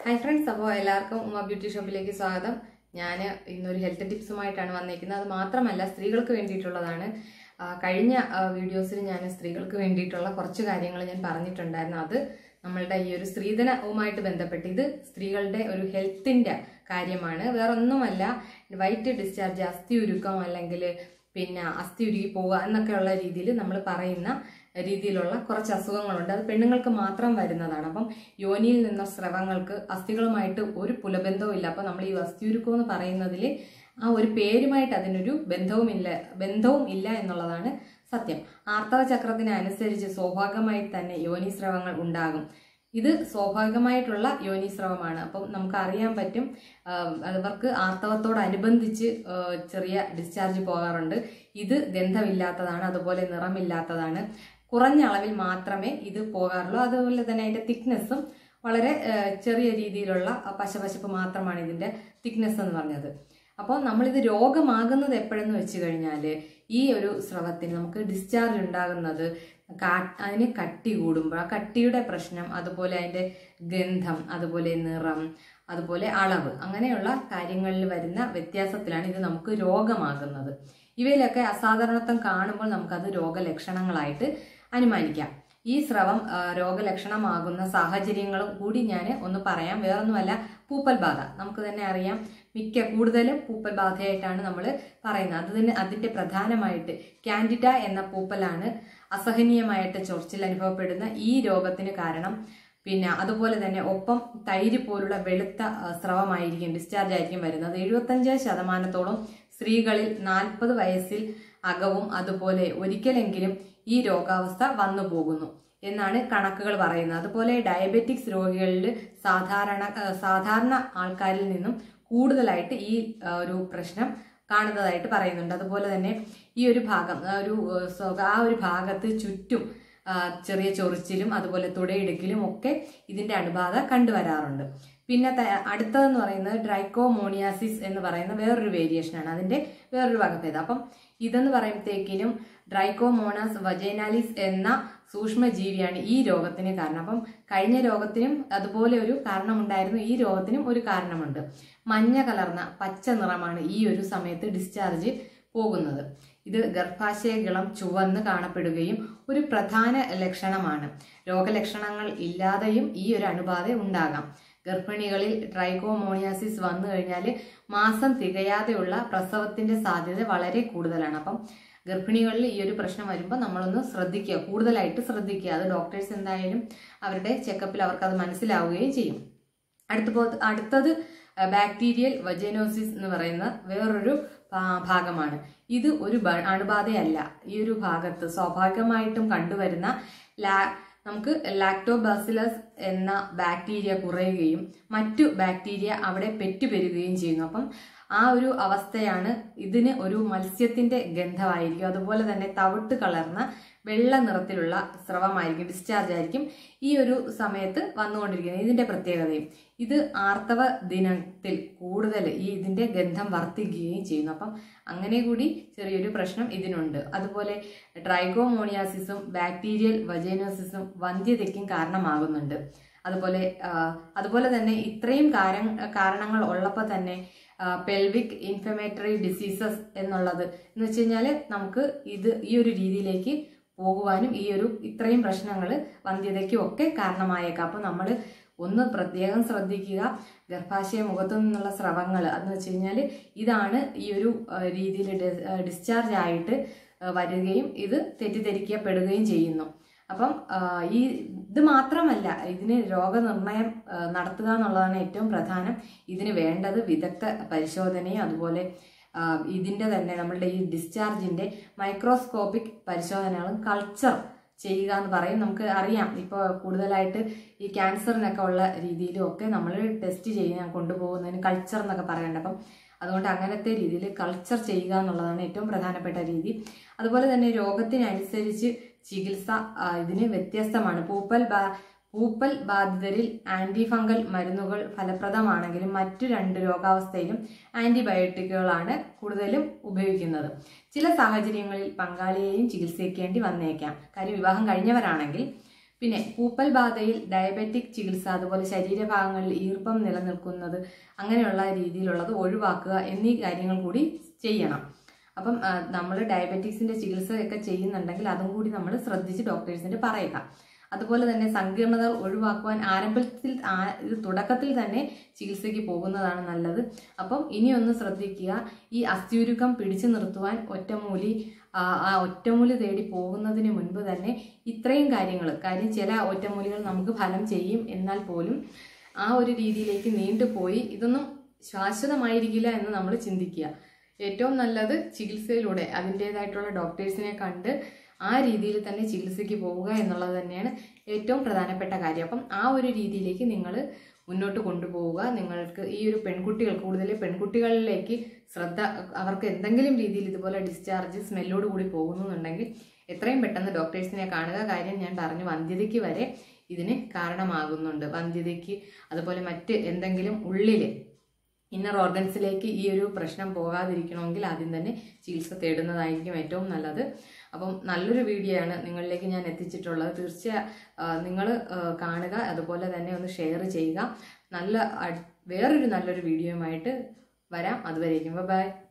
hi friends അപ്പോൾ എല്ലാവർക്കും Uma beauty ഷോപ്പിലേക്ക് സ്വാഗതം ഞാൻ ഇന്നൊരു ഹെൽത്ത് ടിപ്സുമായിട്ടാണ് വന്നിരിക്കുന്നത് അത് മാത്രമല്ല സ്ത്രീകൾക്ക് വേണ്ടിയിട്ടുള്ളതാണ് ആ, കഴിഞ്ഞ വീഡിയോസിൽ ഞാൻ സ്ത്രീകൾക്ക് വേണ്ടിയിട്ടുള്ള കുറച്ച് കാര്യങ്ങൾ ഞാൻ പറഞ്ഞിട്ടുണ്ടായിരുന്നു അത് നമ്മളുടെ ഈ ഒരു സ്ത്രീധനവുമായിട്ട് ബന്ധപ്പെട്ട് ഇത് സ്ത്രീകളുടെ ഒരു ഹെൽത്തിന്റെ കാര്യമാണ് വേറെ ഒന്നുമല്ല വൈറ്റ് ഡിസ്ചാർജ് അസ്ഥി ഉരുക്കം അല്ലെങ്കിൽ പിന്നെ അസ്ഥി ഉരുകി പോവുക എന്നൊക്കെയുള്ള രീതിയിൽ നമ്മൾ പറയുന്ന രീതിയിലുള്ള കുറച്ച് അസുഖങ്ങളുണ്ട് അത് പെണ്ണുങ്ങൾക്ക് മാത്രം വരുന്നതാണ് അപ്പം യോനിയിൽ നിന്ന സ്രവങ്ങൾക്ക് അസ്ഥികളുമായിട്ട് ഒരു പുലബന്ധവും ഇല്ല അപ്പം നമ്മൾ ഈ അസ്ഥിയുരുക്കം എന്ന് പറയുന്നതിൽ ആ ഒരു പേരുമായിട്ട് അതിനൊരു ബന്ധവുമില്ല ബന്ധവും ഇല്ല എന്നുള്ളതാണ് സത്യം ആർത്തവ ചക്രത്തിന് അനുസരിച്ച് സ്വാഭാവികമായി തന്നെ യോനിസ്രവങ്ങൾ ഉണ്ടാകും ഇത് സ്വാഭാവികമായിട്ടുള്ള യോനിസ്രവമാണ് അപ്പം നമുക്ക് അറിയാൻ പറ്റും ആഹ് അവർക്ക് ആർത്തവത്തോടനുബന്ധിച്ച് ആഹ് ചെറിയ ഡിസ്ചാർജ് പോകാറുണ്ട് ഇത് ഗന്ധമില്ലാത്തതാണ് അതുപോലെ നിറമില്ലാത്തതാണ് കുറഞ്ഞ അളവിൽ മാത്രമേ ഇത് പോകാറുള്ളൂ അതുപോലെ തന്നെ അതിന്റെ തിക്നെസ്സും വളരെ ആഹ് ചെറിയ രീതിയിലുള്ള പശപശപ്പ് മാത്രമാണ് ഇതിന്റെ തിക്നെസ് എന്ന് പറഞ്ഞത് അപ്പോൾ നമ്മളിത് രോഗമാകുന്നത് എപ്പോഴെന്ന് വെച്ച് കഴിഞ്ഞാൽ ഈ ഒരു സ്രവത്തിന് നമുക്ക് ഡിസ്ചാർജ് ഉണ്ടാകുന്നത് കാ- അതിന് കട്ടി കൂടുമ്പോൾ ആ കട്ടിയുടെ പ്രശ്നം അതുപോലെ അതിന്റെ ഗന്ധം അതുപോലെ നിറം അതുപോലെ അളവ് അങ്ങനെയുള്ള കാര്യങ്ങളിൽ വരുന്ന വ്യത്യാസത്തിലാണ് ഇത് നമുക്ക് രോഗമാകുന്നത് ഇവയിലൊക്കെ അസാധാരണത്വം കാണുമ്പോൾ നമുക്കത് രോഗലക്ഷണങ്ങളായിട്ട് അനുമാനിക്കാം ഈ സ്രവം ആ, രോഗലക്ഷണമാകുന്ന സാഹചര്യങ്ങളും കൂടി ഞാൻ ഒന്ന് പറയാം വേറൊന്നുമല്ല പൂപ്പൽ ബാധ നമുക്ക് തന്നെ അറിയാം മിക്ക കൂടുതലും പൂപ്പൽ ബാധയായിട്ടാണ് നമ്മൾ പറയുന്നത് അത് തന്നെ അതിന്റെ പ്രധാനമായിട്ട് കാൻഡിഡ എന്ന പൂപ്പലാണ് അസഹനീയമായിട്ട് ചൊറിച്ചിൽ അനുഭവപ്പെടുന്ന ഈ രോഗത്തിന് കാരണം പിന്നെ അതുപോലെ തന്നെ ഒപ്പം തൈര് പോലുള്ള വെളുത്ത ആ, സ്രവമായിരിക്കും ഡിസ്ചാർജ് ആയിരിക്കും വരുന്നത് എഴുപത്തഞ്ച് ശതമാനത്തോളം സ്ത്രീകളിൽ നാൽപ്പത് വയസ്സിൽ അകവും അതുപോലെ ഒരിക്കലെങ്കിലും ഈ രോഗാവസ്ഥ വന്നു പോകുന്നു എന്നാണ് കണക്കുകൾ പറയുന്നത് അതുപോലെ ഡയബറ്റിക്സ് രോഗികളിൽ സാധാരണ ആ, സാധാരണ ആൾക്കാരിൽ നിന്നും കൂടുതലായിട്ട് ഈ ആ, ഒരു പ്രശ്നം കാണുന്നതായിട്ട് പറയുന്നുണ്ട് അതുപോലെ തന്നെ ഈ ഒരു ഭാഗം ആ ഒരു ആ, സ്വ- ആ ഒരു ഭാഗത്ത് ചുറ്റും ആ, ചെറിയ ചൊറിച്ചിലും അതുപോലെ തുടയിടുക്കിലും ഒക്കെ ഇതിന്റെ അണുബാധ കണ്ടുവരാറുണ്ട് പിന്നെ ത- അടുത്തതെന്ന് പറയുന്നത് ഡ്രൈക്കോമോണിയാസിസ് എന്ന് പറയുന്ന വേറൊരു വേരിയേഷനാണ് അതിന്റെ വേറൊരു വകഭേദം അപ്പം ഇതെന്ന് പറയുമ്പോഴത്തേക്കിനും ഡ്രൈക്കോമോണാസ് വജൈനാലിസ് എന്ന സൂക്ഷ്മജീവിയാണ് ഈ രോഗത്തിന് കാരണം അപ്പം കഴിഞ്ഞ രോഗത്തിനും അതുപോലെ ഒരു കാരണമുണ്ടായിരുന്നു ഈ രോഗത്തിനും ഒരു കാരണമുണ്ട് മഞ്ഞ കലർന്ന പച്ച നിറമാണ് ഈ ഒരു സമയത്ത് ഡിസ്ചാർജ് പോകുന്നത് ഇത് ഗർഭാശയകളം ചുവന്ന് കാണപ്പെടുകയും ഒരു പ്രധാന ലക്ഷണമാണ് രോഗലക്ഷണങ്ങൾ ഇല്ലാതെയും ഈ ഒരു അണുബാധ ഉണ്ടാകാം ഗർഭിണികളിൽ ട്രൈക്കോമോണിയാസിസ് വന്നു കഴിഞ്ഞാൽ മാസം തികയാതെയുള്ള പ്രസവത്തിന്റെ സാധ്യത വളരെ കൂടുതലാണ് അപ്പം ഗർഭിണികളിൽ ഈ ഒരു പ്രശ്നം വരുമ്പോൾ നമ്മളൊന്ന് ശ്രദ്ധിക്കുക കൂടുതലായിട്ട് ശ്രദ്ധിക്കുക അത് ഡോക്ടേഴ്സ് എന്തായാലും അവരുടെ ചെക്കപ്പിൽ അവർക്ക് അത് മനസ്സിലാവുകയും ചെയ്യും അടുത്ത പോ- അടുത്തത് ബാക്ടീരിയൽ വജനോസിസ് എന്ന് പറയുന്ന വേറൊരു ഭാ- ഭാഗമാണ് ഇത് ഒരു ബ- അണുബാധയല്ല ഈ ഒരു ഭാഗത്ത് സ്വാഭാവികമായിട്ടും കണ്ടുവരുന്ന ലാ നമുക്ക് ലാക്ടോബാസിലസ് എന്ന ബാക്ടീരിയ കുറയുകയും മറ്റു ബാക്ടീരിയ അവിടെ പെറ്റുപെരുകയും ചെയ്യുന്നു അപ്പം ആ ഒരു അവസ്ഥയാണ് ഇതിന് ഒരു മത്സ്യത്തിന്റെ ഗന്ധമായിരിക്കും അതുപോലെ തന്നെ തവിട്ട് കളർന്ന വെള്ള നിറത്തിലുള്ള സ്രവമായിരിക്കും ഡിസ്ചാർജ് ആയിരിക്കും ഈ ഒരു സമയത്ത് വന്നുകൊണ്ടിരിക്കുന്നത് ഇതിന്റെ പ്രത്യേകതയും ഇത് ആർത്തവ ദിനത്തിൽ കൂടുതൽ ഈ ഇതിന്റെ ഗന്ധം വർദ്ധിക്കുകയും ചെയ്യുന്നു അപ്പം അങ്ങനെ കൂടി ചെറിയൊരു പ്രശ്നം ഇതിനുണ്ട് അതുപോലെ ട്രൈഗോമോണിയാസിസും ബാക്ടീരിയൽ വജൈനോസിസും വന്ധ്യതയ്ക്കും കാരണമാകുന്നുണ്ട് അതുപോലെ ആ, അതുപോലെ തന്നെ ഇത്രയും കാര- കാരണങ്ങൾ ഉള്ളപ്പോൾ തന്നെ പെൽവിക് ഇൻഫ്ലമേറ്ററി ഡിസീസസ് എന്നുള്ളത് എന്ന് വെച്ച് കഴിഞ്ഞാൽ നമുക്ക് ഇത് ഈ ഒരു രീതിയിലേക്ക് പോകുവാനും ഈ ഒരു ഇത്രയും പ്രശ്നങ്ങൾ വന്ധ്യതയ്ക്കും ഒക്കെ കാരണമായേക്കാം അപ്പോൾ നമ്മൾ ഒന്ന് പ്രത്യേകം ശ്രദ്ധിക്കുക ഗർഭാശയ മുഖത്തു നിന്നുള്ള സ്രവങ്ങൾ അതെന്ന് വെച്ച് കഴിഞ്ഞാൽ ഇതാണ് ഈ ഒരു രീതിയിൽ ഡിസ്ചാർജ് ആയിട്ട് ആ, വരികയും ഇത് തെറ്റിദ്ധരിക്കപ്പെടുകയും ചെയ്യുന്നു അപ്പം ആ, ഈ ഇത് മാത്രമല്ല ഇതിന് രോഗനിർണയം ആ, നടത്തുക എന്നുള്ളതാണ് ഏറ്റവും പ്രധാനം ഇതിന് വേണ്ടത് വിദഗ്ധ പരിശോധനയും അതുപോലെ ആ, ഇതിന്റെ തന്നെ നമ്മളുടെ ഈ ഡിസ്ചാർജിന്റെ മൈക്രോസ്കോപ്പിക് പരിശോധനകളും കൾച്ചർ ചെയ്യുക എന്ന് പറയും നമുക്ക് അറിയാം ഇപ്പോൾ കൂടുതലായിട്ട് ഈ ക്യാൻസറിനൊക്കെ ഉള്ള രീതിയിലും ഒക്കെ നമ്മൾ ടെസ്റ്റ് ചെയ്യാൻ കൊണ്ടുപോകുന്നതിന് കൾച്ചർ എന്നൊക്കെ പറയുന്നുണ്ട് അപ്പം അതുകൊണ്ട് അങ്ങനത്തെ രീതിയിൽ കൾച്ചർ ചെയ്യുക എന്നുള്ളതാണ് ഏറ്റവും പ്രധാനപ്പെട്ട രീതി അതുപോലെ തന്നെ രോഗത്തിനനുസരിച്ച് ചികിത്സ ആ, ഇതിന് വ്യത്യസ്തമാണ് പൂപ്പൽ ബാ- പൂപ്പൽ ബാധിതരിൽ ആന്റി ഫംഗൽ മരുന്നുകൾ ഫലപ്രദമാണെങ്കിലും മറ്റു രണ്ട് രോഗാവസ്ഥയിലും ആന്റിബയോട്ടിക്കുകളാണ് കൂടുതലും ഉപയോഗിക്കുന്നത് ചില സാഹചര്യങ്ങളിൽ പങ്കാളിയെയും ചികിത്സിക്കേണ്ടി വന്നേക്കാം കാര്യം വിവാഹം കഴിഞ്ഞവരാണെങ്കിൽ പിന്നെ പൂപ്പൽ ബാധയിൽ ഡയബറ്റിക് ചികിത്സ അതുപോലെ ശരീരഭാഗങ്ങളിൽ ഈർപ്പം നിലനിൽക്കുന്നത് അങ്ങനെയുള്ള രീതിയിലുള്ളത് ഒഴിവാക്കുക എന്നീ കാര്യങ്ങൾ കൂടി ചെയ്യണം അപ്പം നമ്മൾ ഡയബറ്റിക്സിന്റെ ചികിത്സയൊക്കെ ചെയ്യുന്നുണ്ടെങ്കിൽ അതും കൂടി നമ്മൾ ശ്രദ്ധിച്ച് ഡോക്ടേഴ്സിന്റെ പറയുക അതുപോലെ തന്നെ സങ്കീർണതകൾ ഒഴിവാക്കുവാൻ ആരംഭത്തിൽ ആ- ഇത് തുടക്കത്തിൽ തന്നെ ചികിത്സയ്ക്ക് പോകുന്നതാണ് നല്ലത് അപ്പം ഇനി ഒന്ന് ശ്രദ്ധിക്കുക ഈ അസ്ഥിയുരുക്കം പിടിച്ചു നിർത്തുവാൻ ഒറ്റമൂലി ആ ആ ഒറ്റമൂലി തേടി പോകുന്നതിന് മുൻപ് തന്നെ ഇത്രയും കാര്യങ്ങൾ കാര്യം ചില ഒറ്റമൂലികൾ നമുക്ക് ഫലം ചെയ്യും എന്നാൽ പോലും ആ ഒരു രീതിയിലേക്ക് നീണ്ടുപോയി ഇതൊന്നും ശാശ്വതമായിരിക്കില്ല എന്ന് നമ്മൾ ചിന്തിക്കുക ഏറ്റവും നല്ലത് ചികിത്സയിലൂടെ അതിൻ്റെതായിട്ടുള്ള ഡോക്ടേഴ്സിനെ കണ്ട് ആ രീതിയിൽ തന്നെ ചികിത്സയ്ക്ക് പോവുക എന്നുള്ളത് തന്നെയാണ് ഏറ്റവും പ്രധാനപ്പെട്ട കാര്യം അപ്പം ആ ഒരു രീതിയിലേക്ക് നിങ്ങൾ മുന്നോട്ട് കൊണ്ടുപോവുക നിങ്ങൾക്ക് ഈ ഒരു പെൺകുട്ടികൾ കൂടുതൽ പെൺകുട്ടികളിലേക്ക് ശ്രദ്ധ അവർക്ക് എന്തെങ്കിലും രീതിയിൽ ഇതുപോലെ ഡിസ്ചാർജ് സ്മെല്ലോട് കൂടി പോകുന്നുണ്ടെങ്കിൽ എത്രയും പെട്ടെന്ന് ഡോക്ടേഴ്സിനെ കാണുക കാര്യം ഞാൻ പറഞ്ഞു വന്ധ്യതയ്ക്ക് വരെ ഇതിന് കാരണമാകുന്നുണ്ട് വന്ധ്യതയ്ക്ക് അതുപോലെ മറ്റ് എന്തെങ്കിലും ഉള്ളിൽ ഇന്നർ ഓർഗൻസിലേക്ക് ഈ ഒരു പ്രശ്നം പോകാതിരിക്കണമെങ്കിൽ ആദ്യം തന്നെ ചികിത്സ തേടുന്നതായിരിക്കും ഏറ്റവും നല്ലത് അപ്പം നല്ലൊരു വീഡിയോ ആണ് നിങ്ങളിലേക്ക് ഞാൻ എത്തിച്ചിട്ടുള്ളത് തീർച്ചയായും നിങ്ങൾ കാണുക അതുപോലെ തന്നെ ഒന്ന് ഷെയർ ചെയ്യുക നല്ല അട്- വേറൊരു നല്ലൊരു വീഡിയോയുമായിട്ട് വരാം അതുവരേക്കും ബൈ